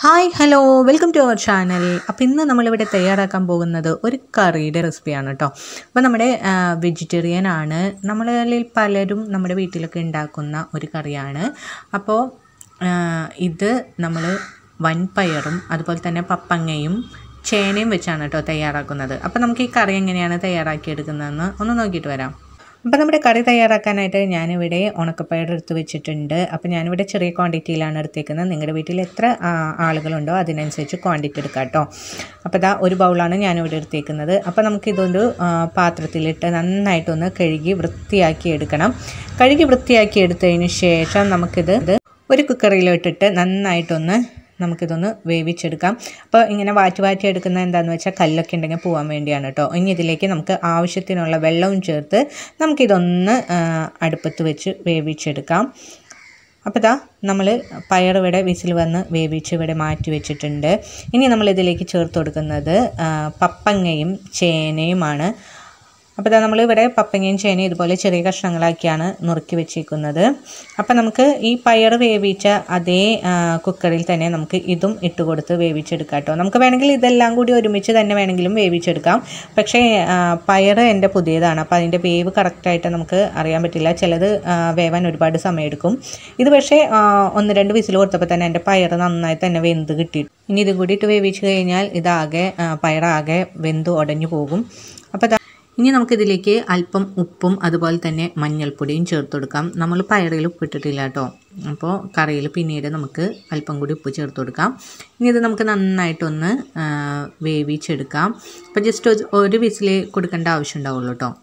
hi hello welcome to our channel അപ്പോൾ ഇന്ന് നമ്മളിവിടെ തയ്യാറാക്കാൻ പോകുന്നത് ഒരു കറിയുടെ റെസിപ്പിയാണ് കേട്ടോ അപ്പോൾ നമ്മുടെ വെജിറ്റേറിയൻ ആണ് നമ്മളിൽ പലരും നമ്മുടെ വീട്ടിലൊക്കെ ഉണ്ടാക്കുന്ന ഒരു കറിയാണ് അപ്പോൾ ആ, ഇത് നമ്മൾ വൻപയറും അതുപോലെ തന്നെ പപ്പങ്ങയും ചേനയും വെച്ചാണ് കേട്ടോ തയ്യാറാക്കുന്നത് അപ്പോൾ നമുക്ക് ഈ കറി എങ്ങനെയാണ് തയ്യാറാക്കിയെടുക്കുന്നതെന്ന് ഒന്ന് നോക്കിയിട്ട് വരാം അപ്പോൾ നമ്മുടെ കറി തയ്യാറാക്കാനായിട്ട് ഞാനിവിടെ ഉണക്കപ്പയർ എടുത്ത് വെച്ചിട്ടുണ്ട് അപ്പോൾ ഞാനിവിടെ ചെറിയ ക്വാണ്ടിറ്റിയിലാണ് എടുത്തേക്കുന്നത് നിങ്ങളുടെ വീട്ടിൽ എത്ര ആ, ആളുകളുണ്ടോ അതിനനുസരിച്ച് ക്വാണ്ടിറ്റി എടുക്കാം കേട്ടോ അപ്പോൾ ഇതാ ഒരു ബൗളാണ് ഞാനിവിടെ എടുത്തേക്കുന്നത് അപ്പോൾ നമുക്കിതൊരു ആ, പാത്രത്തിലിട്ട് നന്നായിട്ടൊന്ന് കഴുകി വൃത്തിയാക്കി എടുക്കണം കഴുകി വൃത്തിയാക്കി എടുത്തതിന് ശേഷം നമുക്കിത് ഇത് ഒരു കുക്കറിലിട്ടിട്ട് നന്നായിട്ടൊന്ന് നമുക്കിതൊന്ന് വേവിച്ചെടുക്കാം അപ്പോൾ ഇങ്ങനെ വാറ്റി വാറ്റി എടുക്കുന്നത് എന്താണെന്ന് വെച്ചാൽ കല്ലൊക്കെ ഉണ്ടെങ്കിൽ പോകാൻ വേണ്ടിയാണ് കേട്ടോ ഇനി ഇതിലേക്ക് നമുക്ക് ആവശ്യത്തിനുള്ള വെള്ളവും ചേർത്ത് നമുക്കിതൊന്ന് ആ, അടുപ്പത്ത് വെച്ച് വേവിച്ചെടുക്കാം അപ്പോൾ ഇതാ നമ്മൾ പയർ ഇവിടെ വിസിൽ വന്ന് വേവിച്ച് ഇവിടെ മാറ്റി വെച്ചിട്ടുണ്ട് ഇനി നമ്മൾ ഇതിലേക്ക് ചേർത്ത് കൊടുക്കുന്നത് ആ, പപ്പങ്ങയും ചേനയുമാണ് അപ്പോൾ ഇതാ നമ്മൾ ഇവിടെ പപ്പങ്ങയും ചേനയും ഇതുപോലെ ചെറിയ കഷ്ണങ്ങളാക്കിയാണ് നുറുക്കി വെച്ചേക്കുന്നത് അപ്പോൾ നമുക്ക് ഈ പയർ വേവിച്ച അതേ ആ, കുക്കറിൽ തന്നെ നമുക്ക് ഇതും ഇട്ട് കൊടുത്ത് വേവിച്ചെടുക്കാം കേട്ടോ നമുക്ക് വേണമെങ്കിൽ ഇതെല്ലാം കൂടി ഒരുമിച്ച് തന്നെ വേണമെങ്കിലും വേവിച്ചെടുക്കാം പക്ഷേ ആ, പയർ എൻ്റെ പുതിയതാണ് അപ്പോൾ അതിൻ്റെ വേവ് കറക്റ്റായിട്ട് നമുക്ക് അറിയാൻ പറ്റില്ല ചിലത് ആ, വേവാൻ ഒരുപാട് സമയമെടുക്കും ഇത് പക്ഷേ ആ, ഒന്ന് രണ്ട് വിസിൽ കൊടുത്തപ്പോൾ തന്നെ എൻ്റെ പയർ നന്നായി തന്നെ വെന്ത് കിട്ടി ഇനി ഇതും കൂടി ഇട്ട് വേവിച്ച് കഴിഞ്ഞാൽ ഇതാകെ ആ, പയറാകെ വെന്ത് ഉടഞ്ഞു പോകും അപ്പോൾ ദാ ഇനി നമുക്കിതിലേക്ക് അല്പം ഉപ്പും അതുപോലെ തന്നെ മഞ്ഞൾപ്പൊടിയും ചേർത്ത് കൊടുക്കാം നമ്മൾ പയറിൽ ഉപ്പിട്ടിട്ടില്ല കേട്ടോ അപ്പോൾ കറിയിൽ പിന്നീട് നമുക്ക് അല്പം കൂടി ഉപ്പ് ചേർത്ത് കൊടുക്കാം ഇനി ഇത് നമുക്ക് നന്നായിട്ടൊന്ന് ആ, വേവിച്ചെടുക്കാം അപ്പോൾ ജസ്റ്റ് ഒരു വിസിൽ കൊടുക്കേണ്ട ആവശ്യം ഉണ്ടാവുള്ളൂ കേട്ടോ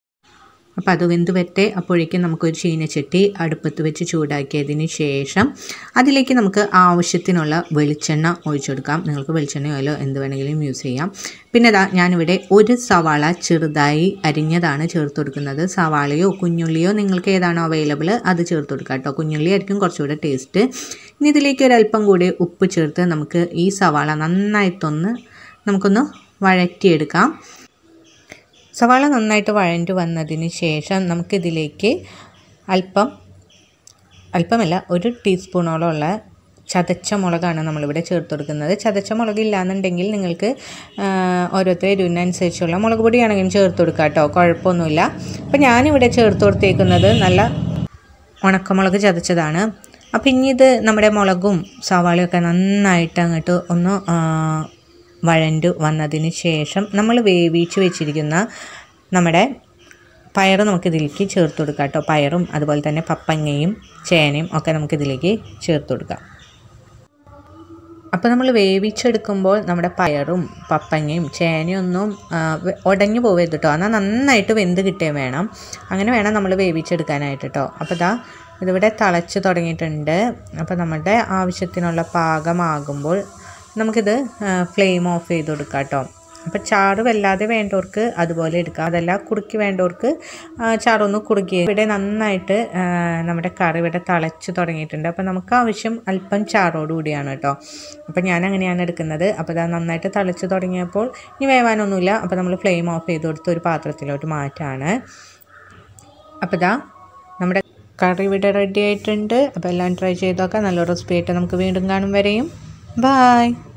അപ്പോൾ അത് വെന്ത് വരട്ടെ അപ്പോഴേക്കും നമുക്കൊരു ചീനച്ചട്ടി അടുപ്പത്ത് വെച്ച് ചൂടാക്കിയതിന് ശേഷം അതിലേക്ക് നമുക്ക് ആവശ്യത്തിനുള്ള വെളിച്ചെണ്ണ ഒഴിച്ചെടുക്കാം നിങ്ങൾക്ക് വെളിച്ചെണ്ണ ഓയിലോ എന്ത് വേണമെങ്കിലും യൂസ് ചെയ്യാം പിന്നെ ഇതാ ഞാനിവിടെ ഒരു സവാള ചെറുതായി അരിഞ്ഞതാണ് ചേർത്ത് കൊടുക്കുന്നത് സവാളയോ കുഞ്ഞുള്ളിയോ നിങ്ങൾക്ക് ഏതാണോ അവൈലബിൾ അത് ചേർത്ത് കൊടുക്കാം കേട്ടോ കുഞ്ഞുള്ളി ആയിരിക്കും കുറച്ചുകൂടെ ടേസ്റ്റ് ഇനി ഇതിലേക്ക് ഒരല്പം കൂടി ഉപ്പ് ചേർത്ത് നമുക്ക് ഈ സവാള നന്നായിട്ടൊന്ന് നമുക്കൊന്ന് വഴറ്റിയെടുക്കാം സവാള നന്നായിട്ട് വഴഞ്ഞു വന്നതിന് ശേഷം നമുക്കിതിലേക്ക് അല്പം അല്പമല്ല ഒരു ടീസ്പൂണോളമുള്ള ചതച്ച മുളകാണ് നമ്മളിവിടെ ചേർത്ത് കൊടുക്കുന്നത് ചതച്ച മുളക് ഇല്ലാന്നുണ്ടെങ്കിൽ നിങ്ങൾക്ക് ആ, ഓരോരുത്തർ എരിവിനനുസരിച്ചുള്ള മുളക് പൊടിയാണെങ്കിലും ചേർത്ത് കൊടുക്കാം കേട്ടോ കുഴപ്പമൊന്നുമില്ല അപ്പോൾ ഞാനിവിടെ ചേർത്ത് കൊടുത്തേക്കുന്നത് നല്ല ഉണക്കമുളക് ചതച്ചതാണ് അപ്പം ഇനി ഇത് നമ്മുടെ മുളകും സവാളയൊക്കെ നന്നായിട്ട് അങ്ങോട്ട് ഒന്ന് ആ, വഴണ്ടു വന്നതിന് ശേഷം നമ്മൾ വേവിച്ച് വെച്ചിരിക്കുന്ന നമ്മുടെ പയർ നമുക്കിതിലേക്ക് ചേർത്ത് കൊടുക്കാം കേട്ടോ പയറും അതുപോലെ തന്നെ പപ്പങ്ങയും ചേനയും ഒക്കെ നമുക്കിതിലേക്ക് ചേർത്ത് കൊടുക്കാം അപ്പോൾ നമ്മൾ വേവിച്ചെടുക്കുമ്പോൾ നമ്മുടെ പയറും പപ്പങ്ങയും ചേനയൊന്നും ആ, വെ- ഉടഞ്ഞു പോവരുത് കേട്ടോ എന്നാൽ നന്നായിട്ട് വെന്ത് കിട്ടുകയും വേണം അങ്ങനെ വേണം നമ്മൾ വേവിച്ചെടുക്കാനായിട്ട് കേട്ടോ അപ്പോൾ ഇതാ ഇതിവിടെ തിളച്ച് തുടങ്ങിയിട്ടുണ്ട് അപ്പോൾ നമ്മുടെ ആവശ്യത്തിനുള്ള പാകമാകുമ്പോൾ നമുക്കിത് ഫ്ലെയിം ഓഫ് ചെയ്ത് കൊടുക്കാം കേട്ടോ അപ്പോൾ ചാറ് വല്ലാതെ വേണ്ടവർക്ക് അതുപോലെ എടുക്കാം അതല്ല കുറുക്കി വേണ്ടവർക്ക് ആ, ചാറൊന്ന് കുറുക്കി ഇവിടെ നന്നായിട്ട് ആ, നമ്മുടെ കറി ഇവിടെ തിളച്ച് തുടങ്ങിയിട്ടുണ്ട് അപ്പോൾ നമുക്ക് ആവശ്യം അല്പം ചാറോടുകൂടിയാണ് കേട്ടോ അപ്പോൾ ഞാൻ അങ്ങനെയാണ് എടുക്കുന്നത് അപ്പോൾ അത് നന്നായിട്ട് തിളച്ച് തുടങ്ങിയപ്പോൾ ഇനി വേവാനൊന്നുമില്ല അപ്പോൾ നമ്മൾ ഫ്ലെയിം ഓഫ് ചെയ്ത് കൊടുത്ത് ഒരു പാത്രത്തിലോട്ട് മാറ്റാണ് അപ്പോൾ ഇതാ നമ്മുടെ കറി ഇവിടെ റെഡി ആയിട്ടുണ്ട് അപ്പോൾ എല്ലാം ട്രൈ ചെയ്ത് നോക്കാം നല്ല റെസിപ്പി ആയിട്ട് നമുക്ക് വീണ്ടും കാണും വരെയും ബായ്